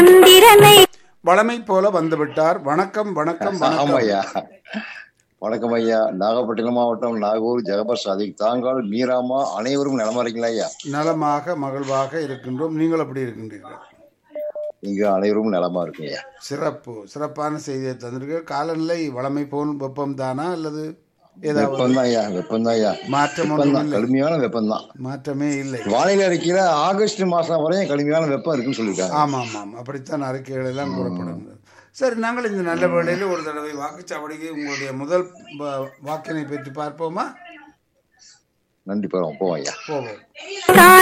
சந்திரனை வளமை போல வந்துவிட்டார் வணக்கம் வணக்கம் ஆமா வணக்கம் ஐயா வணக்கம் ஐயா நாகப்பட்டினம் மாவட்டம் நாகூர் ஜெகபர் சாதிக் தாங்கால் மீராமா அனைவரும் நலமா இருக்கீங்களா ஐயா நலமாக மகிழ்வாக இருக்கின்றோம் நீங்கள் எப்படி இருக்கின்றீர்கள் இங்க அனைவரும் நலமா இருக்கும் ஐயா சிறப்பு சிறப்பான செய்தியை தந்திருக்க காலநிலை வளமை போல் வெப்பம் தானா அல்லது ஏதாவது வெப்பம் தான் ஐயா வெப்பம் தான் ஐயா மாற்றம் வெப்பம் ஒன்றும் தான் இல்லை கடுமையான வெப்பம் தான் மாற்றமே இல்லை வானிலை அறிக்கையில ஆகஸ்ட் மாசம் வரையும் கடுமையான வெப்பம் இருக்குன்னு சொல்லியிருக்காங்க ஆமாம் ஆமாம் அப்படித்தான் அறிக்கைகள் எல்லாம் கூறப்படுகிறது சரி நாங்கள் இந்த நல்ல வேளையில் ஒரு தடவை வாக்குச்சாவடிக்கு உங்களுடைய முதல் வா- வாக்கினை பெற்று பார்ப்போமா நன்றி போவோம் போவோம் ஐயா போவோம் காண